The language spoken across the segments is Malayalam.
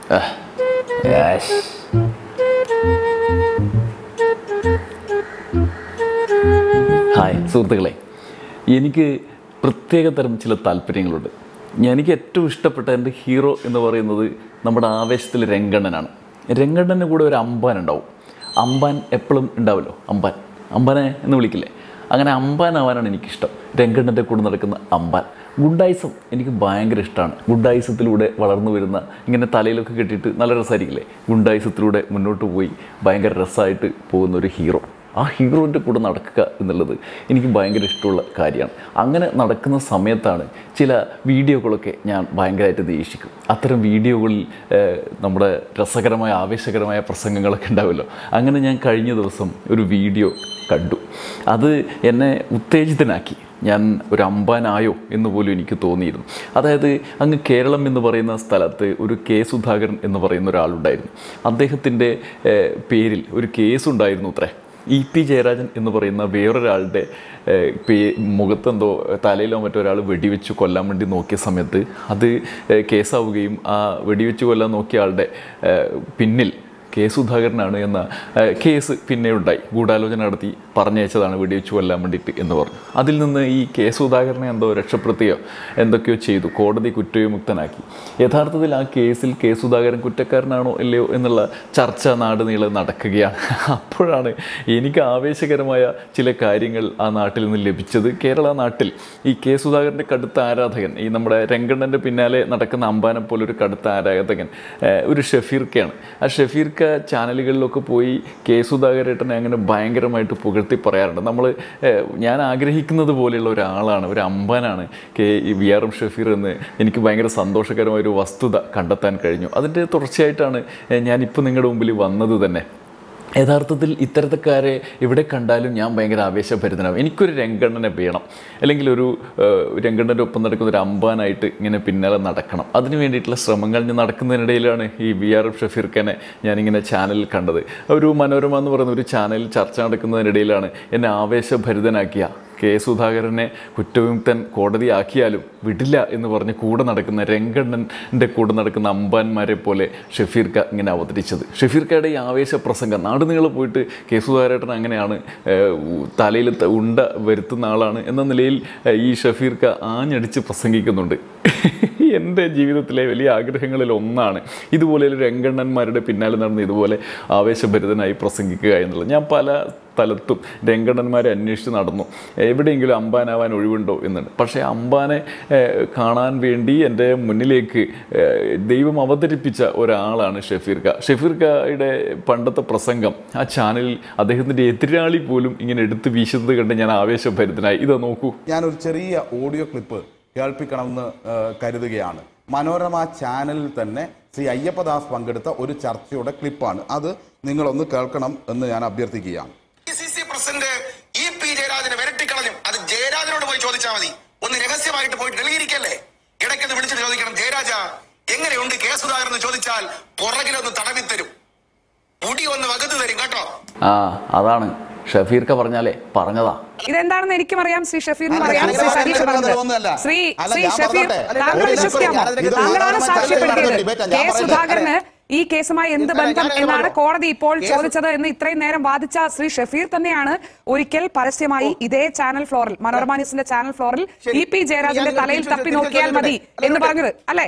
യെസ് ഹായ് സുഹൃത്തുക്കളെ എനിക്ക് പ്രത്യേക തരം ചില താല്പര്യങ്ങളുണ്ട് എനിക്ക് ഏറ്റവും ഇഷ്ടപ്പെട്ട എൻ്റെ ഹീറോ എന്ന് പറയുന്നത് നമ്മുടെ ആവേശത്തിൽ രംഗണ്ണനാണ് രംഗണ്ണൻ്റെ കൂടെ ഒരു അമ്പാൻ ഉണ്ടാവും അമ്പാൻ എപ്പോഴും ഉണ്ടാവുമല്ലോ അമ്പാൻ അമ്പാനെ എന്ന് വിളിക്കില്ലേ അങ്ങനെ അമ്പാനാവാനാണ് എനിക്കിഷ്ടം രംഗണ്ണൻ്റെ കൂടെ നടക്കുന്ന അമ്പാൻ ഗുണ്ടായിസം എനിക്ക് ഭയങ്കര ഇഷ്ടമാണ് ഗുണ്ടായിസത്തിലൂടെ വളർന്നു വരുന്ന ഇങ്ങനെ തലയിലൊക്കെ കെട്ടിയിട്ട് നല്ല രസമായിരിക്കില്ലേ ഗുണ്ടായിസത്തിലൂടെ മുന്നോട്ട് പോയി ഭയങ്കര രസമായിട്ട് പോകുന്ന ഒരു ഹീറോ ആ ഹീറോൻ്റെ കൂടെ നടക്കുക എന്നുള്ളത് എനിക്ക് ഭയങ്കര ഇഷ്ടമുള്ള കാര്യമാണ് അങ്ങനെ നടക്കുന്ന സമയത്താണ് ചില വീഡിയോകളൊക്കെ ഞാൻ ഭയങ്കരമായിട്ട് ദേഷിക്കും അത്തരം വീഡിയോകളിൽ ഏഹ്, നമ്മുടെ രസകരമായ ആവേശകരമായ പ്രസംഗങ്ങളൊക്കെ ഉണ്ടാവുമല്ലോ അങ്ങനെ ഞാൻ കഴിഞ്ഞ ദിവസം ഒരു വീഡിയോ കണ്ടു അത് എന്നെ ഉത്തേജിതനാക്കി ഞാൻ ഒരു അമ്പാനായോ എന്ന് പോലും എനിക്ക് തോന്നിയിരുന്നു അതായത് അങ്ങ് കേരളം എന്ന് പറയുന്ന സ്ഥലത്ത് ഒരു കെ സുധാകരൻ എന്ന് പറയുന്ന ഒരാളുണ്ടായിരുന്നു അദ്ദേഹത്തിൻ്റെ ഏഹ്, പേരിൽ ഒരു കേസ് ഉണ്ടായിരുന്നു അത്രേ ഇ പി ജയരാജൻ എന്ന് പറയുന്ന വേറൊരാളുടെ ഏഹ്, പേ മുഖത്തെന്തോ തലയിലോ മറ്റൊരാൾ വെടിവെച്ച് കൊല്ലാൻ വേണ്ടി നോക്കിയ സമയത്ത് അത് ഏഹ്, കേസാവുകയും ആ വെടിവെച്ച് കൊല്ലാൻ നോക്കിയ ആളുടെ ഏഹ്, പിന്നിൽ കെ സുധാകരനാണ് എന്ന ഏഹ്, കേസ് പിന്നെ ഉണ്ടായി ഗൂഢാലോചന നടത്തി പറഞ്ഞയച്ചതാണ് വെടിവെച്ച് കൊല്ലാൻ വേണ്ടിയിട്ട് എന്ന് പറഞ്ഞു അതിൽ നിന്ന് ഈ കെ സുധാകരനെ എന്തോ രക്ഷപ്പെടുത്തുകയോ എന്തൊക്കെയോ ചെയ്തു കോടതി കുറ്റവിമുക്തനാക്കി യഥാർത്ഥത്തിൽ ആ കേസിൽ കെ സുധാകരൻ കുറ്റക്കാരനാണോ അല്ലയോ എന്നുള്ള ചർച്ച നാട് നീളെ നടക്കുകയാണ് അപ്പോഴാണ് എനിക്ക് ആവേശകരമായ ചില കാര്യങ്ങൾ ആ നാട്ടിൽ നിന്ന് ലഭിച്ചത് കേരള നാട്ടിൽ ഈ കെ സുധാകരൻ്റെ കടുത്ത ആരാധകൻ ഈ നമ്മുടെ രംഗണ്ണൻ്റെ പിന്നാലെ നടക്കുന്ന അമ്പാനെ പോലെ ഒരു കടുത്ത ആരാധകൻ ഏഹ്, ഒരു ഷഫീർക്കയാണ് ആ ഷഫീർക്ക ചാനലുകളിലൊക്കെ പോയി കെ സുധാകരേട്ടനെ അങ്ങനെ ഭയങ്കരമായിട്ട് പുകഴ്ത്തി പറയാറുണ്ട് നമ്മൾ ഞാൻ ആഗ്രഹിക്കുന്നത് പോലെയുള്ള ഒരാളാണ് ഒരു അമ്പാനാണ് കെ ഈ വി ആർ എം ഷഫീർ എന്ന് എനിക്ക് ഭയങ്കര സന്തോഷകരമായ ഒരു വസ്തുത കണ്ടെത്താൻ കഴിഞ്ഞു അതിൻ്റെ തുടർച്ചയായിട്ടാണ് ഏഹ്, ഞാനിപ്പോൾ നിങ്ങളുടെ മുമ്പിൽ വന്നത് തന്നെ യഥാർത്ഥത്തിൽ ഇത്തരത്തക്കാരെ എവിടെ കണ്ടാലും ഞാൻ ഭയങ്കര ആവേശഭരിതനാവും എനിക്കൊരു രംഗണ്ണനെ വേണം അല്ലെങ്കിൽ ഒരു ഏഹ്, രംഗണ്ണൻ്റെ ഒപ്പം നടക്കുന്ന ഒരു അമ്പാനായിട്ട് ഇങ്ങനെ പിന്നാലെ നടക്കണം അതിന് വേണ്ടിയിട്ടുള്ള ശ്രമങ്ങൾ ഞാൻ നടക്കുന്നതിനിടയിലാണ് ഈ വി ആർ എഫ് ഷഫീർഖാനെ ഞാനിങ്ങനെ ചാനലിൽ കണ്ടത് ഒരു മനോരമ എന്ന് പറയുന്ന ഒരു ചാനലിൽ ചർച്ച നടക്കുന്നതിനിടയിലാണ് എന്നെ ആവേശഭരിതനാക്കിയ കെ സുധാകരനെ കുറ്റവിമുക്തൻ കോടതിയാക്കിയാലും വിടില്ല എന്ന് പറഞ്ഞ് കൂടെ നടക്കുന്ന രംഗണ്ണൻ്റെ കൂടെ നടക്കുന്ന അമ്പാന്മാരെ പോലെ ഷഫീർക്ക ഇങ്ങനെ അവതരിച്ചത് ഷഫീർക്കയുടെ ഈ ആവേശ പ്രസംഗം നാട് നീളെ പോയിട്ട് കെ സുധാകരേട്ടൻ അങ്ങനെയാണ് ഏഹ്, ഉ- തലയിൽ ത- ഉണ്ട വരുത്തുന്ന ആളാണ് എന്ന നിലയിൽ ഏഹ്, ഈ ഷഫീർക്ക ആഞ്ഞടിച്ച് പ്രസംഗിക്കുന്നുണ്ട് എൻ്റെ ജീവിതത്തിലെ വലിയ ആഗ്രഹങ്ങളിൽ ഒന്നാണ് ഇതുപോലെ ഒരു രംഗണ്ണന്മാരുടെ പിന്നാലെ നടന്ന് ഇതുപോലെ ആവേശഭരിതനായി പ്രസംഗിക്കുക എന്നുള്ളത് ഞാൻ പല സ്ഥലത്തും രംഗണ്ണന്മാരെ അന്വേഷിച്ച് നടന്നു എവിടെയെങ്കിലും അമ്പാനാവാൻ ഒഴിവുണ്ടോ എന്നുണ്ട് പക്ഷേ അമ്പാനെ ഏഹ്, കാണാൻ വേണ്ടി എൻ്റെ മുന്നിലേക്ക് ഏഹ്, ദൈവം അവതരിപ്പിച്ച ഒരാളാണ് ഷഫീർക്ക ഷഫീർക്കയുടെ പണ്ടത്തെ പ്രസംഗം ആ ചാനലിൽ അദ്ദേഹത്തിൻ്റെ എതിരാളി പോലും ഇങ്ങനെ എടുത്ത് വീശുന്നത് കണ്ട് ഞാൻ ആവേശഭരിതനായി ഇതാ നോക്കൂ ഞാനൊരു ചെറിയ ഓഡിയോ ക്ലിപ്പ് കേൾപ്പിക്കണമെന്ന് ആ, കരുതുകയാണ് മനോരമ ചാനലിൽ തന്നെ ശ്രീ അയ്യപ്പദാസ് പങ്കെടുത്ത ഒരു ചർച്ചയുടെ ക്ലിപ്പാണ് അത് നിങ്ങളൊന്ന് കേൾക്കണം എന്ന് ഞാൻ അഭ്യർത്ഥിക്കുകയാണ് P C C president E P ജയരാജനെ വിരട്ടിക്കളഞ്ഞു അത് ജയരാജനോട് പോയി ചോദിച്ചാൽ മതി ഒന്ന് രഹസ്യമായിട്ട് പോയിട്ട് ഡൽഹിയിരിക്കല്ലേ ഇടയ്ക്കൊന്ന് വിളിച്ചിട്ട് ചോദിക്കണം ജയരാജ എങ്ങനെയുണ്ട് കെ സുധാകരൻ എന്ന് ചോദിച്ചാൽ പുറകിലൊന്ന് തടവി തരും മുടി ഒന്ന് വകുതു തരും കേട്ടോ ആ അതാണ് ഷഫീർക്ക പറഞ്ഞാലേ പറഞ്ഞതാ ഇതെന്താണെന്ന് എനിക്കും അറിയാം ശ്രീ ഷഫീറിനും അല്ല, അറിയാം ശ്രീ അങ്ങനെ സതീഷ് പറഞ്ഞത് പറഞ്ഞത് ഒന്നുമല്ല. ശ്രീ അല്ല, ശ്രീ ഞാൻ ഷഫീർ പറഞ്ഞോട്ടെ. താങ്കൾ ഒരു വിശ്വസിക്കാമോ മിനിറ്റ് ഇത് താങ്കളാണ് മനോരമ ചാനലിൽ സാക്ഷ്യപ്പെടുത്തിയത് നടന്ന debate ആ. കെ ഞാൻ പറയട്ടെ. സുധാകരന് ഈ കേസുമായി എന്ത് ഇല്ല, ബന്ധം ഞാൻ എന്നാണ് പറഞ്ഞോളൂ. കോടതി ഇപ്പോൾ കേസ് ചോദിച്ചത് എന്ന് ഇത്രയും നേരം വാദിച്ച ശ്രീ ഷഫീർ തന്നെയാണ് ഒരിക്കൽ പരസ്യമായി ഇതേ ചാനൽ ഫ്ലോറിൽ മനോരമ ന്യൂസിന്റെ ചാനൽ ഫ്ലോറിൽ ശരി. ഇ പി ജയരാജന്റെ ഞാൻ തലയിൽ തിരിച്ച് തപ്പി തിരിച്ച് നോക്കിയാൽ മതി ചോദിക്കട്ടെ. എന്ന് പറഞ്ഞത് അല്ലേ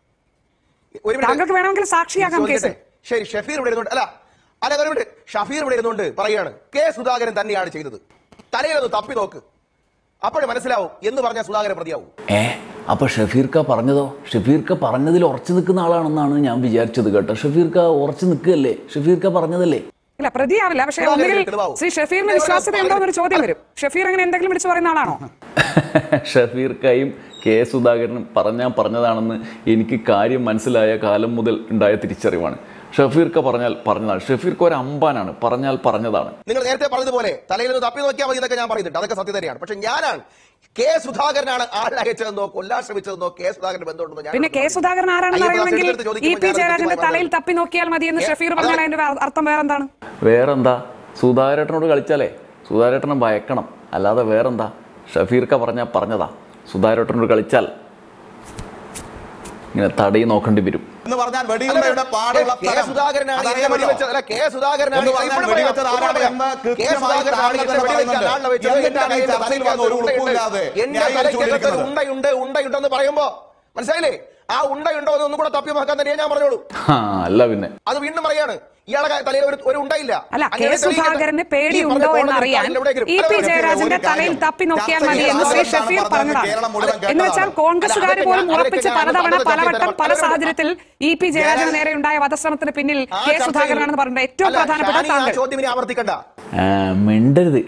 ഒരു മിനിറ്റ്. താങ്കൾക്ക് വേണമെങ്കിൽ സാക്ഷിയാകാം ചോദിക്കട്ടെ. കേസിൽ. ശരി ഷഫീർ ഇവിടെ ഇരുന്നുണ്ട് അല്ല അല്ല ഒരു മിനിറ്റ് ഷഫീർ ഇവിടെ ഇരുന്നുകൊണ്ട് പറയാണ് കെ സുധാകരൻ തന്നെയാണ് ചെയ്തത് തലയിലൊന്ന് തപ്പി നോക്ക് അപ്പോഴേ മനസ്സിലാവും എന്ന് പറഞ്ഞാൽ സുധാകരൻ പ്രതിയാവും ഏ അപ്പൊ ഷഫീർക്ക പറഞ്ഞതോ ഷഫീർക്ക പറഞ്ഞതിൽ ഉറച്ചു നിൽക്കുന്ന ആളാണെന്നാണ് ഞാൻ വിചാരിച്ചത് കേട്ടോ ഷഫീർക്ക ഉറച്ചു നിൽക്കുകയല്ലേ ഷഫീർക്ക പറഞ്ഞതല്ലേ ഇല്ല പ്രതിയാവില്ല പക്ഷേ സുധാകരൻ ഒന്നുകിൽ തെളിവാവും. ശ്രീ ഷഫീറിന് വിശ്വാസ്യത ഉണ്ടോ എന്നൊരു ചോദ്യം വരും ഷഫീർ അങ്ങനെ എന്തെങ്കിലും വിളിച്ചു പറയുന്ന ആളാണോ ഷഫീർക്കയും കെ സുധാകരനും പറഞ്ഞാൽ പറഞ്ഞതാണെന്ന് എനിക്ക് കാര്യം മനസ്സിലായ കാലം മുതൽ ഉണ്ടായ തിരിച്ചറിവാണ് ഷഫീർക്ക പറഞ്ഞാൽ പറഞ്ഞതാണ് ഷഫീർക്ക ഒരു അമ്പാനാണ് പറഞ്ഞാൽ പറഞ്ഞതാണ് നിങ്ങൾ നേരത്തെ പറഞ്ഞതുപോലെ തലയിൽ നിന്ന് തപ്പി നോക്കിയാൽ മതി എന്നൊക്കെ ഞാൻ പറയുന്നുണ്ട് അതൊക്കെ സത്യം തന്നെയാണ് പക്ഷെ ഞാനാണ് കെ സുധാകരനാണ് ആളെ അയച്ചതെന്നോ കൊല്ലാൻ ശ്രമിച്ചതെന്നോ കെ സുധാകരൻ ബന്ധമുണ്ടെന്നോ ഞാൻ പിന്നെ കെ സുധാകരൻ ആരാണെന്ന് അയ്യപ്പദാസ് അറിയണമെങ്കിൽ എടുത്ത് ഇ ചോദിക്കുമ്പോൾ പി ഞാൻ ജയരാജന്റെ കൃത്യമായി തലയിൽ തപ്പി നോക്കിയാൽ മതി എന്ന് ഏ, ഷഫീർ അതാണ്. പറഞ്ഞാൽ അതിന്റെ അർത്ഥം വേറെന്താണ് വേറെന്താ സുധാകരേട്ടനോട് കളിച്ചാലേ സുധാകരേട്ടനെ ഭയക്കണം അല്ലാതെ വേറെന്താ ഷഫീർക്ക പറഞ്ഞാൽ പറഞ്ഞതാ സുധാകരേട്ടനോട് കളിച്ചാൽ ഇങ്ങനെ തടയി നോക്കേണ്ടി വരും എന്ന് പറഞ്ഞാൽ വെടിയുണ്ടയുടെ പാടുള്ള കെ. സ്ഥലം സുധാകരനാണ് ഇതിനെ അതറിയാമല്ലോ. വെടിവെച്ചത്. അല്ല, കെ. സുധാകരനാണ് എന്ന് പറഞ്ഞാൽ ഇപ്പോൾ പറയാം. വെടിവെച്ചത് ഇപ്പോൾ ആരാണ് പറയാം. എന്ന് കെ. കൃത്യമായി സുധാകരനാണ് താങ്കൾ ഇതിനെ തന്നെ വെടിവെക്കാൻ പറയുന്നുണ്ട്. ആളിനെ വെച്ചത്. എന്നിട്ടാണ് ഈ എന്റെ ചർച്ചയിൽ വന്ന് ഒരു തലയ്ക്കകത്ത് ഉളുപ്പില്ലാതെ എന്റെ ന്യായീകരിച്ചുകൊണ്ടിരിക്കുന്നത്. തലയ്ക്കകത്ത് ഉണ്ടയുണ്ട് ഉണ്ടയുണ്ടെന്ന് പറയുമ്പോ മനസ്സിലായില്ലേ ആ ഉണ്ടയുണ്ടോ എന്ന് ഒന്നും കൂടെ തപ്പിമാക്കാൻ തന്നെ ഞാൻ പറഞ്ഞോളൂ ആ അല്ല പിന്നെ അത് വീണ്ടും പറയാണ് ഇയാളെ തലയിൽ ഒരു ഒരു ഉണ്ടായില്ല അല്ല കെ അങ്ങനെ തെളിയിക്കട്ടെ. സുധാകരന് ഈ പേടിയുണ്ടോ പറഞ്ഞ എന്ന് കോടതി അറിയാൻ കാലിൽ എവിടെയെങ്കിലും- ഇ അല്ല, പി ഒരു ജയരാജന്റെ ഒരു കാര്യം. തലയിൽ തപ്പി നോക്കിയാൽ മതി ചർച്ചയിൽ എന്ന് ശ്രീ ആരെന്താണ് ഷഫീർ പറഞ്ഞത് പറഞ്ഞതാണ് കേരളം മുഴുവൻ എന്ന് കേട്ടതാണ്. വെച്ചാൽ കോൺഗ്രസുകാർ അല്ല, പോലും അതൊക്കെ ഉറപ്പിച്ച് ഞാൻ പലതവണ പറഞ്ഞത് പലവട്ടം കേട്ടതാണ്. പല സാഹചര്യത്തിൽ ഇ പി ജയരാജന് ഞാൻ- നേരെ ഉണ്ടായ വധശ്രമത്തിന് പിന്നിൽ ആ കെ ചർച്ചയിൽ- സുധാകരനാണെന്ന് പറഞ്ഞത് ഏറ്റവും അല്ല, പ്രധാനപ്പെട്ട ഷാനി ആ താങ്കൾ ചോദ്യം ഇനി ആവർത്തിക്കണ്ട ആ, മിണ്ടരുത്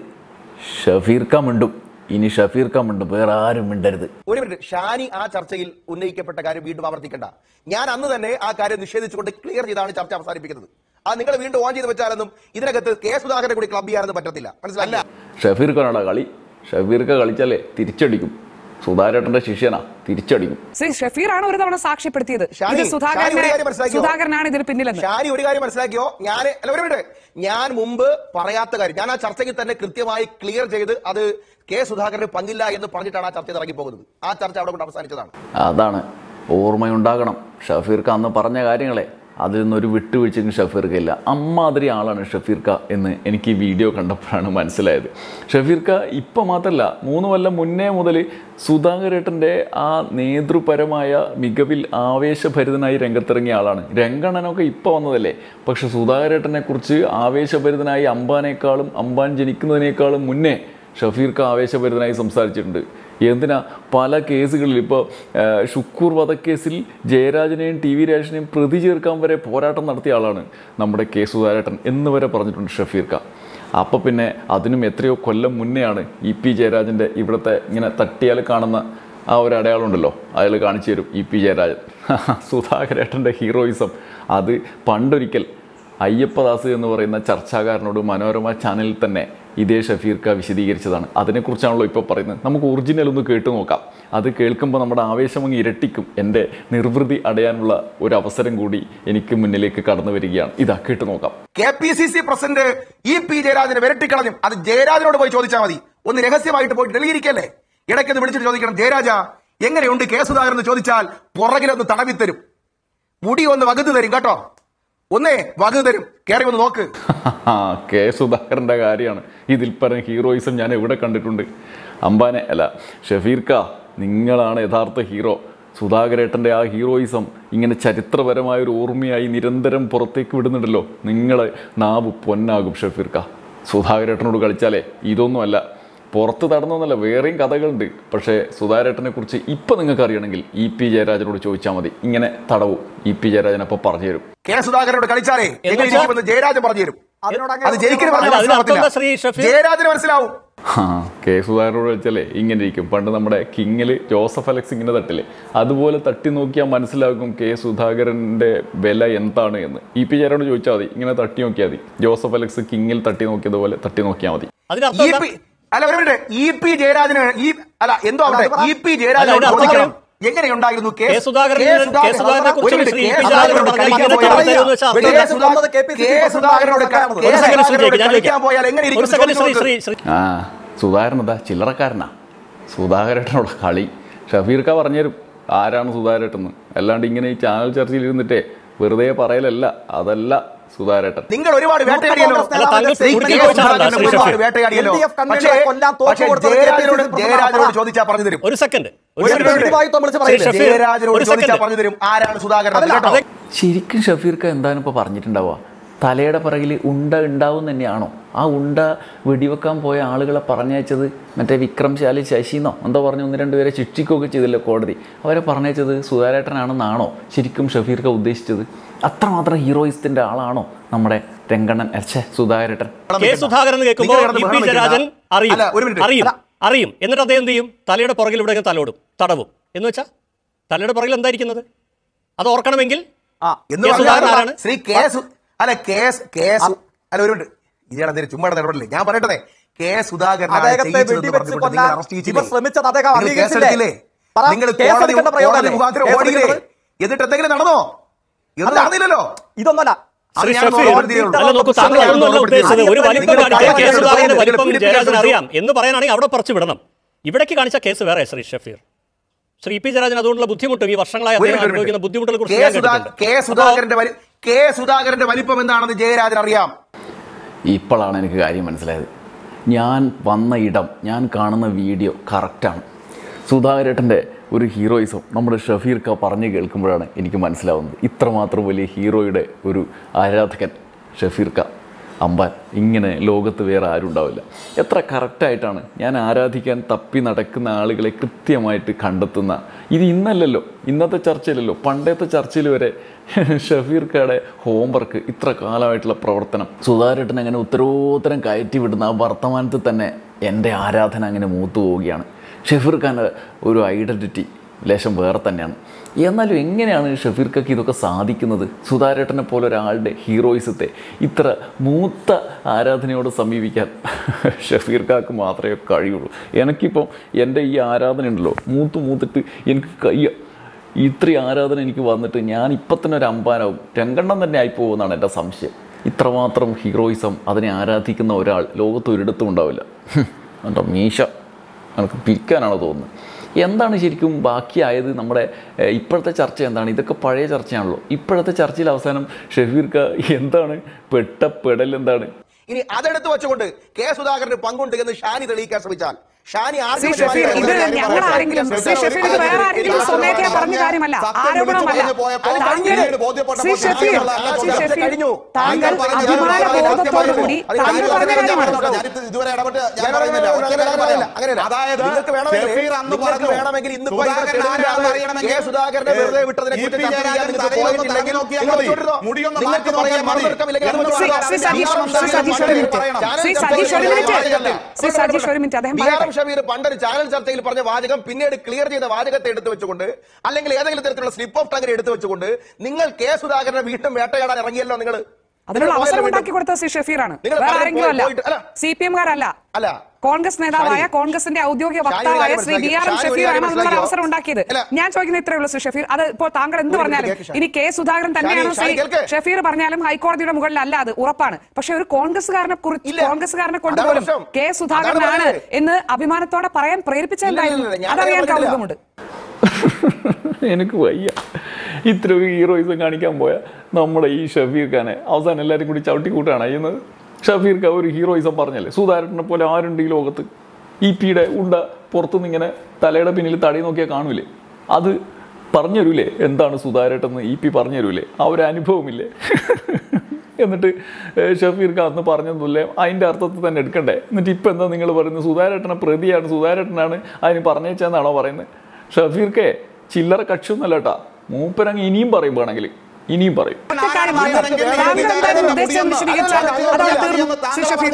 ഷഫീർ ഖാൻ മിണ്ടും ഇനി ഷഫീർ ഖാൻ മിണ്ടും വേറെ ആരും മിണ്ടരുത് ഒരു മിനിറ്റ് ഷാനി ആ ചർച്ചയിൽ ഉന്നയിക്കപ്പെട്ട കാര്യം വീണ്ടും ആവർത്തിക്കണ്ട ഞാൻ അന്ന് തന്നെ ആ കാര്യം നിഷേധിച്ചുകൊണ്ട് ക്ലിയർ ചെയ്താണ് ചർച്ച അവസാനിപ്പിക്കുന്നത് അത് നിങ്ങൾ വീണ്ടും ഓൺ ചെയ്ത് വെച്ചാലൊന്നും ഇതിനകത്ത് കെ സുധാകരനെ കൂടി ക്ലബ് ചെയ്യാനൊന്നും പറ്റത്തില്ല മനസ്സിലായില്ല ഷഫീർ ഖാനാടാ കളി ഷഫീർ ഖാൻ കളിച്ചാലേ തിരിച്ചടിക്കും സുധാരേട്ടന്റെ ശിഷ്യനാ തിരിച്ചടിക്കും ശ്രീ ഷഫീറാണ് ഒരു തവണ സാക്ഷ്യപ്പെടുത്തിയത് ഷാനി, ഇത് ഷാനി ഒരു സുധാകരനെ കാര്യം മനസ്സിലാക്കിയോ? സുധാകരനാണ് ഇതിന് പിന്നിലെന്ന് ഷാനി ഒരു കാര്യം മനസ്സിലാക്കിയോ ഞാൻ അല്ല ഒരു മിനിറ്റ് ഞാൻ മുമ്പ് പറയാത്ത കാര്യം ഞാൻ ആ ചർച്ചയ്ക്ക് തന്നെ കൃത്യമായി ക്ലിയർ ചെയ്ത് അത് കെ സുധാകരന് പങ്കില്ല എന്ന് പറഞ്ഞിട്ടാണ് ആ ചർച്ച ഇറങ്ങി പോകുന്നത് ആ ചർച്ച അവിടെ കൊണ്ട് അവസാനിച്ചതാണ് അതാണ് ഓർമ്മയുണ്ടാകണം ഷഫീർ ഖാൻ അന്ന് പറഞ്ഞ കാര്യങ്ങളെ അതിൽ നിന്നൊരു വിട്ടുവീഴ്ചയ്ക്കും ഷഫീർ ഖ ഇല്ല അമ്മാതിരി ആളാണ് ഷഫീർ ഖ എന്ന് എനിക്ക് ഈ വീഡിയോ കണ്ടപ്പോഴാണ് മനസ്സിലായത് ഷഫീർ ഖ ഇപ്പം മാത്രമല്ല മൂന്ന് കൊല്ലം മുന്നേ മുതൽ സുധാകരേട്ടൻ്റെ ആ നേതൃപരമായ മികവിൽ ആവേശഭരിതനായി രംഗത്തിറങ്ങിയ ആളാണ് രംഗണനൊക്കെ ഇപ്പോൾ വന്നതല്ലേ പക്ഷെ സുധാകരേട്ടനെ കുറിച്ച് ആവേശഭരിതനായി അമ്പാനേക്കാളും അമ്പാൻ ജനിക്കുന്നതിനേക്കാളും മുന്നേ ഷഫീർ ഖാൻ ആവേശഭരിതനായി സംസാരിച്ചിട്ടുണ്ട് എന്തിനാ പല കേസുകളിൽ ഇപ്പോൾ ഷുക്കൂർ വധക്കേസിൽ ജയരാജനെയും ടി വി രാജനെയും പ്രതി ചേർക്കാൻ വരെ പോരാട്ടം നടത്തിയ ആളാണ് നമ്മുടെ കെ സുധാരേട്ടൻ എന്ന് വരെ പറഞ്ഞിട്ടുണ്ട് ഷഫീർ ഖാൻ അപ്പോൾ പിന്നെ അതിനും എത്രയോ കൊല്ലം മുന്നെയാണ് ഇ പി ജയരാജൻ്റെ ഇവിടുത്തെ ഇങ്ങനെ തട്ടിയാൽ കാണുന്ന ആ ഒരു അടയാളം ഉണ്ടല്ലോ അയാൾ കാണിച്ചു തരും ഇ പി ജയരാജൻ സുധാകരേട്ടൻ്റെ ഹീറോയിസം അത് പണ്ടൊരിക്കൽ അയ്യപ്പദാസ് എന്ന് പറയുന്ന ചർച്ചാകാരനോട് മനോരമ ചാനലിൽ തന്നെ ഇതേ ഷഫീർ ഖാ വിശദീകരിച്ചതാണ് അതിനെക്കുറിച്ചാണല്ലോ ഇപ്പോൾ പറയുന്നത് നമുക്ക് ഒറിജിനൽ ഒന്ന് കേട്ടു നോക്കാം അത് കേൾക്കുമ്പോൾ നമ്മുടെ ആവേശം അങ്ങ് ഇരട്ടിക്കും എൻ്റെ നിർവൃതി അടയാനുള്ള ഒരു അവസരം കൂടി എനിക്ക് മുന്നിലേക്ക് കടന്നു വരികയാണ് ഇതാ കേട്ടു നോക്കാം K P C C president E P ജയരാജനെ വിരട്ടിക്കളഞ്ഞു അത് ജയരാജനോട് പോയി ചോദിച്ചാൽ മതി ഒന്ന് രഹസ്യമായിട്ട് പോയിട്ട് ഡൽഹിയിരിക്കല്ലേ ഇടയ്ക്കൊന്ന് വിളിച്ചിട്ട് ചോദിക്കണം ജയരാജ എങ്ങനെയുണ്ട് കെ സുധാകരൻ എന്ന് ചോദിച്ചാൽ പുറകിലൊന്ന് തടവി തരും മുടി ഒന്ന് വകുതു തരും കേട്ടോ ഒന്നേ വകുതു തരും കയറി ഒന്ന് നോക്ക് ആ കെ സുധാകരൻ്റെ കാര്യമാണ് ഇതിൽ പരം ഹീറോയിസം ഞാൻ എവിടെ കണ്ടിട്ടുണ്ട് അംബാനെ അല്ല ഷഫീർ ഖാ നിങ്ങളാണ് യഥാർത്ഥ ഹീറോ സുധാകരേട്ടൻ്റെ ആ ഹീറോയിസം ഇങ്ങനെ ചരിത്രപരമായ ഒരു ഓർമ്മയായി നിരന്തരം പുറത്തേക്ക് വിടുന്നുണ്ടല്ലോ നിങ്ങളെ നാവ് പൊന്നാകും ഷഫീർ ഖാ സുധാകരേട്ടനോട് കളിച്ചാലേ ഇതൊന്നുമല്ല പുറത്ത് തടന്നൊന്നല്ല വേറെയും കഥകളുണ്ട് പക്ഷേ സുധാരേട്ടനെ കുറിച്ച് ഇപ്പം നിങ്ങൾക്ക് അറിയണമെങ്കിൽ ഇ പി ജയരാജനോട് ചോദിച്ചാൽ മതി ഇങ്ങനെ തടവും ഇ പി ജയരാജൻ അപ്പോൾ പറഞ്ഞു തരും കെ സുധാകരനോട് കളിച്ചാലേ എങ്ങനെ എന്നുവെച്ചാ- ഇരിക്കുമെന്ന് ജയരാജൻ പറഞ്ഞു തരും അതിനോട് അങ്ങനെ അത് ജയിക്കിന് അല്ല, അതിനർത്ഥം എന്താ ശ്രീ ഷഫീർ? ജയരാജന് മനസ്സിലാവും ആ കെ സുധാകരനോട് വെച്ചാലേ ഇങ്ങനെ ഇരിക്കും പണ്ട് നമ്മുടെ കിങ്ങിൽ ജോസഫ് അലക്സ് ഇങ്ങനെ തട്ടില്ലേ അതുപോലെ തട്ടി നോക്കിയാൽ മനസ്സിലാകും കെ സുധാകരൻ്റെ വില എന്താണ് എന്ന് ഇ പി ജയരോട് ചോദിച്ചാൽ മതി ഇങ്ങനെ തട്ടി നോക്കിയാൽ മതി ജോസഫ് അലക്സ് കിങ്ങിൽ തട്ടി നോക്കിയതുപോലെ തട്ടി നോക്കിയാൽ മതി അതിനർത്ഥം ഇ എന്താ? പി അല്ല ഒരു മിനിറ്റ് ഇ പി ജയരാജന് ഈ അല്ല എന്തോ ആവട്ടെ അല്ല, അത് ഇ പി ജയരാജനോട് അല്ല, ഇത് ചോദിക്കണം അർത്ഥം എങ്ങനെയുണ്ടായിരുന്നു K K Sudhakaran- K K സുധാകരനെ കുറിച്ച് ഒരു മിനിറ്റ്, ശ്രീ കെ പി സുധാകരനോട് ജയരാജൻ പറഞ്ഞ കളിക്കാൻ അങ്ങനെ പോയാൽ- തരുമെന്ന് വെച്ചാൽ കെ അർത്ഥം സുധാ- എന്താ? K P C C K സുധാകരനോട് ക- ഒരു കെ ഒരു സെക്കൻഡ് ശ്രീ സുധാകരനോട് ഞാൻ കളിക്കാൻ പോയാൽ എങ്ങനെ ഒരു ഇരിക്കും സെക്കൻഡ് ശ്രീ ചോദിച്ചു ശ്രീ നോക്ക്. ശ്രീ ആ സുധാകരൻ എന്താ ചില്ലറക്കാരനാ സുധാകരേട്ടനോട് കളി ഷഫീർ ഖാ പറഞ്ഞുതരും ആരാണ് സുധാകരേട്ടെന്ന് അല്ലാണ്ട് ഇങ്ങനെ ഈ ചാനൽ ചർച്ചയിൽ ഇരുന്നിട്ടേ വെറുതെ പറയലല്ല അതല്ല സുധാകരേട്ടൻ നിങ്ങൾ ഒരുപാട് വേട്ടയാടിയല്ലോ അല്ല, താങ്കൾ ശ്രീ കുറുക്കി കെ ചോദിച്ചാൽ സുധാകരൻ ശ്രീ ഒരുപാട് ഷഫീർ. വേട്ടയാടിയല്ലോ LDF കൺവീനറെ പക്ഷേ കൊല്ലാൻ തോക്ക് പക്ഷേ കൊടുത്തത് കെ പി സി സി ജയരാജനോട് പ്രസിഡന്റ് ജയരാജനോട് പറ. ചോദിച്ചാൽ പറഞ്ഞു തരും ഒരു സെക്കൻഡ് ഒരു ഒരു സെക്കൻഡ് മിനിറ്റ്. ഉത്തരവാദിത്വം വിളിച്ച് ശ്രീ പറയില്ലേ? ഷഫീർ, ജയരാജനോട് ഒരു ചോദിച്ചാൽ സെക്കൻഡ് പറഞ്ഞു തരും ആരാണ് സുധാകരൻ അതല്ല, കേട്ടോ അതെ. ശരിക്കും ഷഫീർ ഖാൻ എന്താണ് ഇപ്പോൾ പറഞ്ഞിട്ടുണ്ടാവുക തലയുടെ പിറകിൽ ഉണ്ട ഉണ്ടാവും തന്നെയാണോ ആ ഉണ്ട വെടിവെക്കാൻ പോയ ആളുകളെ പറഞ്ഞയച്ചത് മറ്റേ വിക്രംശാലി ശശിന്നോ എന്തോ പറഞ്ഞ് ഒന്ന് രണ്ടുപേരെ ശിക്ഷിക്കുകയൊക്കെ ചെയ്തില്ലേ കോടതി അവരെ പറഞ്ഞയച്ചത് സുധാരേട്ടനാണെന്നാണോ ശരിക്കും ഷഫീർ ഖാൻ ഉദ്ദേശിച്ചത് അത്രമാത്രം ഹീറോയിസത്തിൻ്റെ ആളാണോ നമ്മുടെ രംഗണ്ണൻ അച്ഛേ സുധാകരേട്ടൻ കെ സുധാകരൻ എന്ന് കേൾക്കുമ്പോൾ നിങ്ങൾ കിടന്ന് ഇ പി ബഹളം ജയരാജൻ വെക്കണ്ട. അറിയും അല്ല, ഒരു മിനിറ്റ്. അറിയും അല്ല. അറിയും എന്നിട്ട് അദ്ദേഹം എന്ത് ചെയ്യും തലയുടെ പുറകിൽ ഇവിടെ തലോടും തടവും എന്ന് വെച്ചാൽ തലയുടെ പുറകിൽ എന്തായിരിക്കുന്നത് അത് ഓർക്കണമെങ്കിൽ ആ എന്ന് കെ. സുധാകരൻ പറഞ്ഞാൽ ആരാണ്? ശ്രീ കെ സു അല്ല കെ സു- കെ സു അല്ല ഒരു മിനിറ്റ് ഇതാണ് എന്തെങ്കിലും ചുമ്മാ ഇടപെടലേ ഞാൻ പറയട്ടെ കെ സുധാകരൻ അദ്ദേഹത്തെ വെടിവെച്ച് കൊല്ലാൻ ഇവർ ശ്രമിച്ചത് അദ്ദേഹം അംഗീകരിച്ചില്ലേ? കേസെടുത്തില്ലേ പറ, നിങ്ങൾ കേസ് കോടതി എടുക്കേണ്ട പ്രയോഗമല്ലേ? കോടതി മുഖാന്തരം കേസ് ഓടിയില്ലേ എടുക്കുന്നത്? എന്നിട്ട് എന്തെങ്കിലും നടന്നോ ഒന്നും അല്ല. നടന്നില്ലല്ലോ ഇതൊന്നല്ല ശ്രീ അത് ഞാൻ ഷഫീർ ഓർമ്മപ്പെടുത്തിയേ അല്ല നോക്കൂ താങ്കൾ ഉള്ളൂ. അതൊന്നുമല്ല ഉദ്ദേശിച്ചത് ഒരു വലിപ്പം നിങ്ങൾ കാണിക്കാൻ കെ കേസ് സുധാകരന്റെ എടുത്തോ, വലിപ്പം നിങ്ങൾ ജയരാജൻ എടുത്തോ. അറിയാം എന്ന് പറയാനാണെങ്കിൽ അവിടെ പറിച്ചു വിടണം ഇവിടേക്ക് കാണിച്ച കേസ് വേറെ ശ്രീ ഷഫീർ ശ്രീ പി ജയരാജൻ അതുകൊണ്ടുള്ള ബുദ്ധിമുട്ടും ഈ വർഷങ്ങളായി ഒരു അദ്ദേഹം മിനിറ്റ്, ഒരു അനുഭവിക്കുന്ന മിനിറ്റ്. ബുദ്ധിമുട്ടുകളെ കുറിച്ച് കെ ഞാൻ സുധാ- കേട്ടിട്ടുണ്ട്. കെ അപ്പോ സുധാകരന്റെ വലി- കെ സുധാകരന്റെ വലിപ്പം എന്താണെന്ന് ജയരാജൻ അറിയാം ഇപ്പോഴാണ് എനിക്ക് കാര്യം മനസ്സിലായത് ഞാൻ വന്ന ഇടം ഞാൻ കാണുന്ന വീഡിയോ കറക്റ്റാണ് സുധാകരേട്ടൻ്റെ ഒരു ഹീറോയിസം നമ്മുടെ ഷഫീർക്ക പറഞ്ഞു കേൾക്കുമ്പോഴാണ് എനിക്ക് മനസ്സിലാവുന്നത് ഇത്രമാത്രം വലിയ ഹീറോയുടെ ഒരു ആരാധകൻ ഷഫീർക്ക അമ്പാൻ ഇങ്ങനെ ലോകത്ത് വേറെ ആരും ഉണ്ടാവില്ല എത്ര കറക്റ്റായിട്ടാണ് ഞാൻ ആരാധിക്കാൻ തപ്പി നടക്കുന്ന ആളുകളെ കൃത്യമായിട്ട് കണ്ടെത്തുന്ന ഇത് ഇന്നല്ലല്ലോ ഇന്നത്തെ ചർച്ചയിലല്ലോ പണ്ടത്തെ ചർച്ചയിൽ വരെ ഷഫീർക്കയുടെ ഹോംവർക്ക് ഇത്ര കാലമായിട്ടുള്ള പ്രവർത്തനം സുധാരേട്ടൻ അങ്ങനെ ഉത്തരോത്തരം കയറ്റി വിടുന്ന ആ വർത്തമാനത്തിൽ തന്നെ എൻ്റെ ആരാധന അങ്ങനെ മൂത്തു പോവുകയാണ് ഷഫീർ ഖാൻ്റെ ഒരു ഐഡൻറ്റിറ്റി ലേശം വേറെ തന്നെയാണ് എന്നാലും എങ്ങനെയാണ് ഷഫീർക്കക്ക് ഇതൊക്കെ സാധിക്കുന്നത് സുധാരേട്ടനെ പോലെ ഒരാളുടെ ഹീറോയിസത്തെ ഇത്ര മൂത്ത ആരാധനയോട് സമീപിക്കാൻ ഷഫീർ ഖാക്ക് മാത്രമേ കഴിയുള്ളൂ എനിക്കിപ്പം എൻ്റെ ഈ ആരാധന ഉണ്ടല്ലോ മൂത്ത് മൂത്തിട്ട് എനിക്ക് കയ്യ ഇത്രയും ആരാധന എനിക്ക് വന്നിട്ട് ഞാൻ ഇപ്പം തന്നെ ഒരു അമ്പാനാവും രണ്ടെണ്ണം തന്നെ ആയി പോകുമെന്നാണ് എൻ്റെ സംശയം ഇത്രമാത്രം ഹീറോയിസം അതിനെ ആരാധിക്കുന്ന ഒരാൾ ലോകത്ത് ഒരിടത്തും ഉണ്ടാവില്ല എൻ്റെ മീശ എനിക്ക് പിരിക്കാനാണ് തോന്നുന്നത് എന്താണ് ശരിക്കും ബാക്കിയായത് നമ്മുടെ ഏഹ്, ഇപ്പോഴത്തെ ചർച്ച എന്താണ് ഇതൊക്കെ പഴയ ചർച്ചയാണല്ലോ ഇപ്പോഴത്തെ ചർച്ചയിൽ അവസാനം ഷഫീർക്ക എന്താണ് പെട്ട പെടൽ എന്താണ് ഇനി അതെടുത്ത് വെച്ചുകൊണ്ട് കെ സുധാകരന് പങ്കുണ്ട് എന്ന് ഷാനി തെളിയിക്കാൻ ശ്രമിച്ചാൽ ഷാനി ശ്രീ ഷഫീർ ഇത് ഞങ്ങൾ ആരെങ്കിലും ശ്രീ ഷഫീർ ഇത് വേറെ ആരെങ്കിലും സ്വമേധയാ പറഞ്ഞ കാര്യമല്ല ആരോപണമല്ല താങ്കൾ ശ്രീ ഷഫീർ ശ്രീ ഷഫീർ താങ്കൾ അഭിമാന ബോധത്തോടു കൂടി താങ്കൾ പറഞ്ഞ കാര്യമാണ് ഇതുവരെ ഇടപെട്ട് ഞാൻ ഞാൻ പറയുന്നില്ല. ഒറ്റ കാര്യം അങ്ങനെയല്ല, പറയാം. അങ്ങനെയല്ല. അതായത് നിങ്ങൾക്ക് വേണമെങ്കിൽ- ഷഫീർ അന്ന് നിങ്ങൾക്ക് പറഞ്ഞു, വേണമെങ്കിൽ ഇന്നിപ്പോ ഇവിടെ സുധാകരൻ തെളിവില്ലാതെ ആരാണെന്ന് അറിയണമെങ്കിൽ കെ സുധാകരനെ വെറുതെ വിട്ടതിനെ ഇ. കുറിച്ച് പി. ചർച്ച ചെയ്യാൻ ജയരാജൻ നിങ്ങൾക്ക് തലയിൽ ഒന്ന് പോയിട്ടില്ലെങ്കിൽ തലക്കി നോക്കിയാൽ നിങ്ങൾ മതി. തുടരുതോ? മുടിയൊന്ന് നിങ്ങൾക്ക് മാറ്റി നോക്കിയാൽ പറയാൻ മതി. മറുതർക്കമില്ലെങ്കിൽ എന്ന് നിങ്ങൾ ശ്രീ തുടരുതോ? ശ്രീ സതീഷ് ശ്രീ സതീഷ് ഒരു മിനിറ്റ് ശ്രീ സതീഷ് ഒരു മിനിറ്റ് ശ്രീ സതീഷ് ഒരു മിനിറ്റ് അദ്ദേഹം ബി ആർ പറയട്ടെ എം ഷബീർ പണ്ടൊരു ചാനൽ ചർച്ചയിൽ പറഞ്ഞ വാചകം പിന്നീട് ക്ലിയർ ചെയ്ത വാചകത്തെ എടുത്തു വെച്ചുകൊണ്ട് അല്ലെങ്കിൽ ഏതെങ്കിലും തരത്തിലുള്ള സ്ലിപ്പ് ഓഫ് ടങ്ങിനെ എടുത്തു വെച്ചുകൊണ്ട് നിങ്ങൾ കെ സുധാകരനെ വീണ്ടും വേട്ടയാടാൻ ഇറങ്ങിയല്ലോ നിങ്ങൾ അതിനുള്ള അവസരം ഉണ്ടാക്കി കൊടുത്ത ശ്രീ ഷഫീറാണ് നിങ്ങൾ വേറെ പലരും ആരെങ്കിലും അല്ല പോയിട്ട്- അല്ല. സി പി എംകാരല്ല അല്ല കോൺഗ്രസ് നേതാവായ ഷാനി- കോൺഗ്രസിന്റെ ഔദ്യോഗിക ഷാനി ഒരു വക്താവായ കാര്യം ശ്രീ ബി ആർ എം മനസ്സിലാക്കിയോ? ഷാനി ഒരു ഷഫീർ ആണ് കാര്യം അതിനുള്ള മനസ്സിലാക്കിയോ? അവസരം ഉണ്ടാക്കിയത് അല്ല. ഞാൻ ചോദിക്കുന്ന ഇത്രേ ഉള്ളൂ ശ്രീ ഷഫീർ അത് ഇപ്പോൾ താങ്കൾ എന്ത് ഒരു പറഞ്ഞാലും കേൾക്ക് ഷാനി. ഇനി കെ സുധാകരൻ തന്നെയാണോ ഷാനി, ശ്രീ കേൾക്ക്. ഷഫീർ പറഞ്ഞാലും ഹൈക്കോടതിയുടെ മുകളിലല്ല അത് ഉറപ്പാണ് പക്ഷെ ഒരു കോൺഗ്രസ്സുകാരനെ കുറിച്ച് ഇല്ല. കോൺഗ്രസ്സുകാരനെ കൊണ്ട് അതാണ് പോലും പ്രശ്നം. കെ സുധാകരനാണ് അതാണ് പറഞ്ഞത്. എന്ന് അഭിമാനത്തോടെ പറയാൻ പ്രേരിപ്പിച്ച ഇല്ല, ഇല്ല, എന്തായിരുന്നു ഇല്ല, ഞാൻ അതറിയാൻ അങ്ങനെ പറഞ്ഞില്ല. കൗതുകമുണ്ട് എനിക്ക് വയ്യ ഇത്ര ഹീറോയിസം കാണിക്കാൻ പോയ നമ്മുടെ ഈ ഷഫീർ ഖാനെ അവസാനം എല്ലാവരും കൂടി ചവിട്ടി കൂട്ടാണ് ചെയ്യുന്നത് ഷഫീർ ഖാൻ ഒരു ഹീറോയിസം പറഞ്ഞല്ലേ സുധാരനെ പോലെ ആരുണ്ട് ഈ ലോകത്ത് ഈ പിയുടെ ഉണ്ട പുറത്തുനിന്ന് ഇങ്ങനെ തലയുടെ പിന്നിൽ തടി നോക്കിയാൽ കാണൂലേ അത് പറഞ്ഞു തരൂലേ എന്താണ് സുധാരേട്ടെന്ന് ഇ പി പറഞ്ഞു തരൂലേ ആ ഒരു അനുഭവമില്ലേ എന്നിട്ട് ഏഹ്, ഷഫീർ ഖാൻ അന്ന് പറഞ്ഞതല്ലേ അതിൻ്റെ അർത്ഥത്തിൽ തന്നെ എടുക്കണ്ടേ എന്നിട്ട് ഇപ്പം എന്താ നിങ്ങൾ പറയുന്നത് സുധാരേട്ടനെ പ്രതിയാണ് സുധാരേട്ടനാണ് അതിന് പറഞ്ഞേച്ചെന്നാണോ പറയുന്നത് ഷഫീർക്കെ ചില്ലറ കക്ഷിയൊന്നല്ല കേട്ടാ മൂപ്പരങ്ങ് ഇനിയും പറയും വേണമെങ്കിൽ ഇനിയും പറയും ഒറ്റ കാര്യം മാത്രം. താങ്കൾ എന്തായാലും ഉദ്ദേശിച്ചത് വിശദീകരിച്ചാൽ അതോടെ തീർന്നു ശ്രീ ഷഫീർ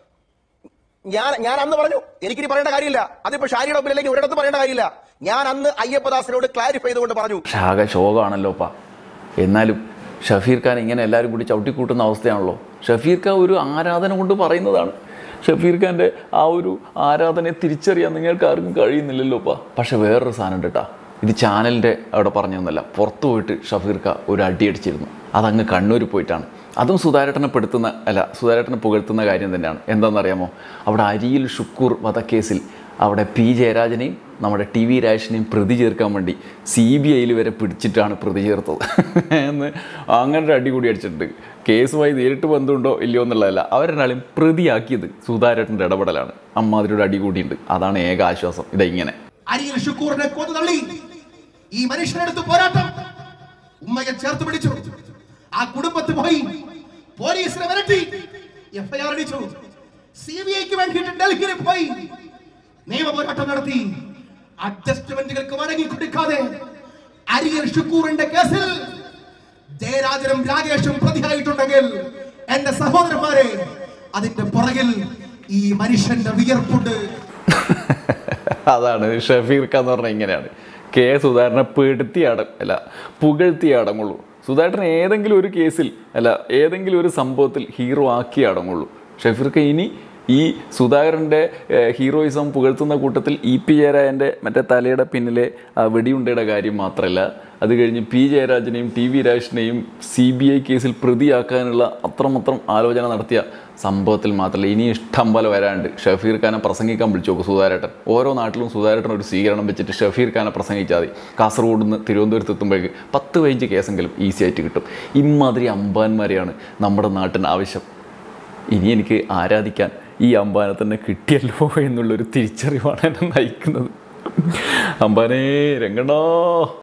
ഞാൻ ഞാൻ അന്ന് പറഞ്ഞു എനിക്കിനി പറയേണ്ട കാര്യമില്ല അതിപ്പോ ഷാരിയുടെ മുമ്പിൽ അല്ലെങ്കിൽ ഒരിടത്ത് പറയേണ്ട കാര്യമില്ല ഞാൻ അന്ന് അയ്യപ്പദാസിനോട് ക്ലാരിഫൈ ചെയ്തുകൊണ്ട് പറഞ്ഞു പക്ഷെ ആകെ ശോകമാണല്ലോപ്പാ എന്നാലും ഷഫീർ ഖാൻ ഇങ്ങനെ എല്ലാവരും കൂടി ചവിട്ടിക്കൂട്ടുന്ന അവസ്ഥയാണല്ലോ ഷഫീർ ഖാൻ ഒരു ആരാധന കൊണ്ട് പറയുന്നതാണ് ഷഫീർ ഖാൻ്റെ ആ ഒരു ആരാധനയെ തിരിച്ചറിയാൻ നിങ്ങൾക്ക് ആർക്കും കഴിയുന്നില്ലല്ലോപ്പാ പക്ഷെ വേറൊരു സാധനം ഉണ്ട് കേട്ടാ ഇത് ചാനലിൻ്റെ അവിടെ പറഞ്ഞതൊന്നല്ല പുറത്തു പോയിട്ട് ഷഫീർ ഖാൻ ഒരു അടി അടിച്ചിരുന്നു അതങ്ങ് കണ്ണൂർ പോയിട്ടാണ് അതും സുധാരേട്ടനെ പെടുത്തുന്ന അല്ല സുധാരേട്ടനെ പുകഴ്ത്തുന്ന കാര്യം തന്നെയാണ് എന്താണെന്നറിയാമോ അവിടെ അരിയിൽ ഷുക്കൂർ വധക്കേസിൽ അവിടെ പി ജയരാജനെയും നമ്മുടെ ടി വി രാജനെയും പ്രതി ചേർക്കാൻ വേണ്ടി സി ബി ഐയിൽ വരെ പിടിച്ചിട്ടാണ് പ്രതി ചേർത്തത് എന്ന് അങ്ങനെ ഒരു അടി കൂടി അടിച്ചിട്ടുണ്ട് കേസുമായി നേരിട്ട് ബന്ധമുണ്ടോ ഇല്ലയോ എന്നുള്ളതല്ല അവരെന്നാളും പ്രതിയാക്കിയത് സുധാരേട്ടൻ്റെ ഇടപെടലാണ് അമ്മാതിരി ഒരു അടി കൂടിയുണ്ട് അതാണ് ഏക ആശ്വാസം ഇതെങ്ങനെ അരിയിൽ ഷുക്കൂറിനെ കൊന്നു തള്ളി ഈ മനുഷ്യനെടുത്ത് പോരാട്ടം ഉമ്മയെ ചേർത്ത് പിടിച്ചു ആ കുടുംബത്ത് പോയി പോലീസിനെ വരട്ടി എഫ്ഐആർ അടിച്ചു സി ബി ഐക്ക് വേണ്ടിയിട്ട് ഡൽഹിയിൽ പോയി നിയമ പോരാട്ടം നടത്തി അഡ്ജസ്റ്റ്മെന്റുകൾക്ക് വഴങ്ങി കൊടുക്കാതെ അരിയൽ ഷുക്കൂറിന്റെ കേസിൽ ജയരാജനും രാകേഷും പ്രതിയായിട്ടുണ്ടെങ്കിൽ എന്റെ സഹോദരന്മാരെ അതിന്റെ പുറകിൽ ഈ മനുഷ്യന്റെ വിയർപ്പുണ്ട് അതാണ് ഷഫീർ ഖാൻ എന്ന് പറഞ്ഞാൽ ഇങ്ങനെയാണ് കെ സുധാകരനെ പെടുത്തി അട അല്ല പുകഴ്ത്തി അടങ്ങുള്ളൂ സുധാകരൻ ഏതെങ്കിലും ഒരു കേസിൽ അല്ല ഏതെങ്കിലും ഒരു സംഭവത്തിൽ ഹീറോ ആക്കി അടങ്ങുള്ളൂ ഷഫീർ ഖാൻ ഇനി ഈ സുധാകരൻ്റെ ഏഹ്, ഹീറോയിസം പുകഴ്ത്തുന്ന കൂട്ടത്തിൽ ഇ പി ജയരാജൻ്റെ മറ്റേ തലയുടെ പിന്നിലെ ആ വെടിയുണ്ടയുടെ കാര്യം മാത്രമല്ല അത് കഴിഞ്ഞ് പി ജയരാജനെയും ടി വി രാജനെയും സി ബി ഐ കേസിൽ പ്രതിയാക്കാനുള്ള അത്രമാത്രം ആലോചന നടത്തിയ സംഭവത്തിൽ മാത്രമല്ല ഇനി ഇഷ്ടം പോലെ വരാണ്ട് ഷഫീർ ഖാനെ പ്രസംഗിക്കാൻ വിളിച്ചു നോക്കും സുധാരേട്ടൻ ഓരോ നാട്ടിലും സുധാരേട്ടൻ ഒരു സ്വീകരണം വെച്ചിട്ട് ഷഫീർ ഖാനെ പ്രസംഗിച്ചാൽ മതി കാസർഗോഡ് നിന്ന് തിരുവനന്തപുരത്ത് എത്തുമ്പോഴേക്ക് പത്ത് പതിനഞ്ച് കേസെങ്കിലും ഈസി ആയിട്ട് കിട്ടും ഇമാതിരി അമ്പാന്മാരെയാണ് നമ്മുടെ നാട്ടിന് ആവശ്യം ഇനി എനിക്ക് ആരാധിക്കാൻ ഈ അമ്പാനെ തന്നെ കിട്ടിയല്ലോ എന്നുള്ളൊരു തിരിച്ചറിവാണ് എന്നെ നയിക്കുന്നത് അമ്പാനേ രംഗണ്ണോ